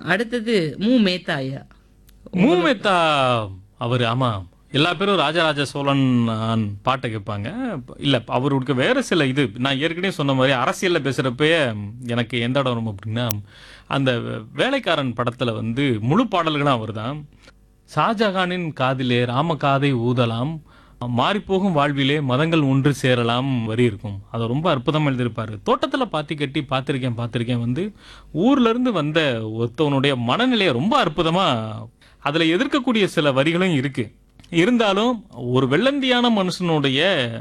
அடுத்தது மு மேத்தாயா மூமேத்தா அவர் ஆமா எல்லா பேரும் ராஜராஜ சோழன் ஆன் பாட்டை கேட்பாங்க இல்ல அவருக்கு வேற சில இது நான் ஏற்கனவே சொன்ன மாதிரி அரசியல்ல பேசுறப்பயே எனக்கு எந்த இடம் ரொம்ப அப்படின்னா அந்த வேலைக்காரன் படத்துல வந்து முழு பாடல்களும் அவர்தான் ஷாஜகானின் காதிலே ராம காதை ஊதலாம் மாறிப்போகும் வாழ்விலே மதங்கள் ஒன்று சேரலாம் வரி இருக்கும் அதை ரொம்ப அற்புதமா எழுதியிருப்பாரு தோட்டத்துல பாத்தி கட்டி பார்த்திருக்கேன் பார்த்திருக்கேன் வந்து ஊர்ல இருந்து வந்த ஒருத்தவனுடைய மனநிலையை ரொம்ப அற்புதமா அதுல எதிர்க்கக்கூடிய சில வரிகளும் இருக்கு இருந்தாலும் ஒரு வெள்ளந்தியான மனுஷனுடைய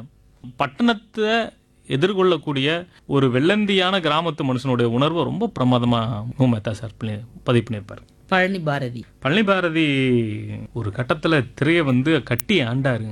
பட்டணத்தை எதிர்கொள்ளக்கூடிய ஒரு வெள்ளந்தியான கிராமத்து மனுஷனுடைய உணர்வை ரொம்ப பிரமாதமா மூமேத்தா சார் பண்ணி- பதிவு பண்ணியிருப்பாரு பழனி பாரதி பழனி பாரதி ஒரு கட்டத்துல திரைய வந்து கட்டி ஆண்டாரு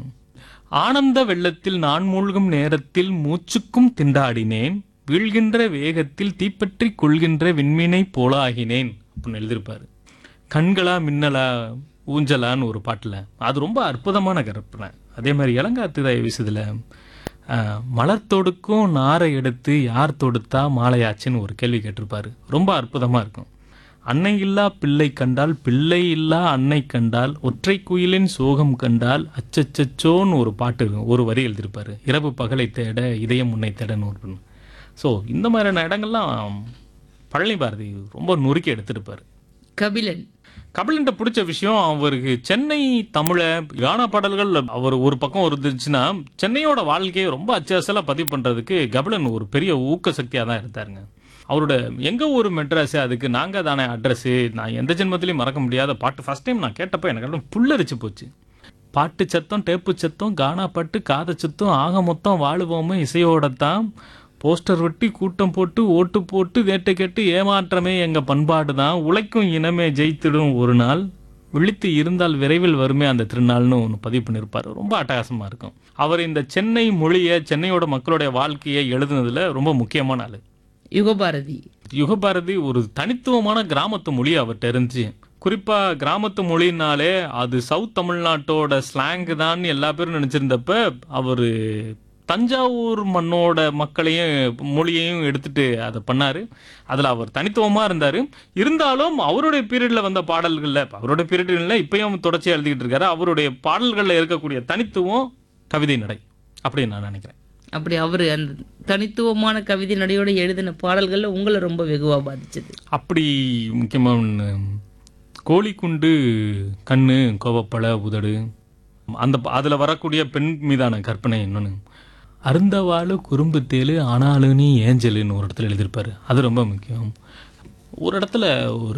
ஆனந்த வெள்ளத்தில் நான் மூழ்கும் நேரத்தில் மூச்சுக்கும் திண்டாடினேன் வீழ்கின்ற வேகத்தில் தீப்பற்றி கொள்கின்ற விண்மீனை போல ஆகினேன் அப்படின்னு எழுதியிருப்பாரு கண்களா மின்னலா ஊஞ்சலான்னு ஒரு பாட்டுல அது ரொம்ப அற்புதமான கற்பனை அதே மாதிரி இளங்காத்து வீசுதுல ஆஹ், மலர் தொடுக்கும் நாரை எடுத்து யார் தொடுத்தா மாலையாச்சுன்னு ஒரு கேள்வி கேட்டிருப்பாரு ரொம்ப அற்புதமா இருக்கும் அன்னை இல்லா பிள்ளை கண்டால் பிள்ளை இல்லா அன்னை கண்டால் ஒற்றை குயிலின் சோகம் கண்டால் அச்சச்சோன்னு ஒரு பாட்டு இருக்கும் ஒரு வரி எழுதியிருப்பாரு இரவு பகலை தேட இதயம் உன்னை தேடன்னு ஒரு ஸோ இந்த மாதிரியான இடங்கள்லாம் பழனி பாரதி ரொம்ப நுறுக்கி எடுத்திருப்பாரு கபிலன் கபிலன்ட்ட பிடிச்ச விஷயம் அவருக்கு சென்னை தமிழை கானா பாடல்கள் அவர் ஒரு பக்கம் இருந்துச்சுன்னா சென்னையோட வாழ்க்கையை ரொம்ப அச்சசலா பதிவு பண்றதுக்கு கபிலன் ஒரு பெரிய ஊக்க சக்தியா தான் இருந்தாருங்க அவரோட எங்க ஊர் மெட்ராஸ் அதுக்கு நாங்க தானே அட்ரஸ் நான் எந்த ஜென்மத்திலையும் மறக்க முடியாத பாட்டு ஃபர்ஸ்ட் டைம் நான் கேட்டப்போ எனக்கு அப்படியே புல்லரிச்சு போச்சு பாட்டு சத்தம் டேப்பு சத்தம் கானா பாட்டு காத சத்தம் ஆக மொத்தம் வாழுவோமே இசையோடத்தான் போஸ்டர் ஒட்டி கூட்டம் போட்டு ஓட்டு போட்டு வேட்டை கெட்டு ஏமாற்றமே எங்க பண்பாடு தான் உழைக்கும் இனமே ஜெயித்திடும் ஒரு நாள் விழித்து இருந்தால் விரைவில் வருமே அந்த திருநாள்னு ஒன்று பதிவு பண்ணியிருப்பாரு ரொம்ப அட்டகாசமா இருக்கும் அவர் இந்த சென்னை மொழியை சென்னையோட மக்களுடைய வாழ்க்கையை எழுதுனதுல ரொம்ப முக்கியமான ஆளு யுகபாரதி யுகபாரதி ஒரு தனித்துவமான கிராமத்து மொழி அவர்கிட்ட இருந்துச்சு குறிப்பா கிராமத்து மொழினாலே அது சவுத் தமிழ்நாட்டோட ஸ்லாங் தான் எல்லா பேரும் நினைச்சிருந்தப்ப அவரு தஞ்சாவூர் மண்ணோட மக்களையும் மொழியையும் எடுத்துட்டு அதை பண்ணாரு அதுல அவர் தனித்துவமா இருந்தாரு இருந்தாலும் அவருடைய பீரியட்ல வந்த பாடல்கள்ல அவருடைய பீரியட்ல இப்பயும் தொடர்ச்சியா எழுதிக்கிட்டு இருக்காரு அவருடைய பாடல்கள்ல இருக்கக்கூடிய தனித்துவம் கவிதை நடை அப்படின்னு நான் நினைக்கிறேன் அப்படி அவரு அந்த தனித்துவமான கவிதை நடையோட எழுதின பாடல்கள்ல உங்களை ரொம்ப வெகுவா பாதிச்சது அப்படி முக்கியமா ஒண்ணு கோழிக்குண்டு கண்ணு கோவப்பழ உதடு அந்த ப- அதுல வரக்கூடிய பெண் மீதான கற்பனை இன்னொன்னு அருந்தவாளு குறும்பு தேலு ஆனாலும் நீ ஏஞ்சலுன்னு ஒரு இடத்துல எழுதியிருப்பாரு அது ரொம்ப முக்கியம் ஒரு இடத்துல ஒரு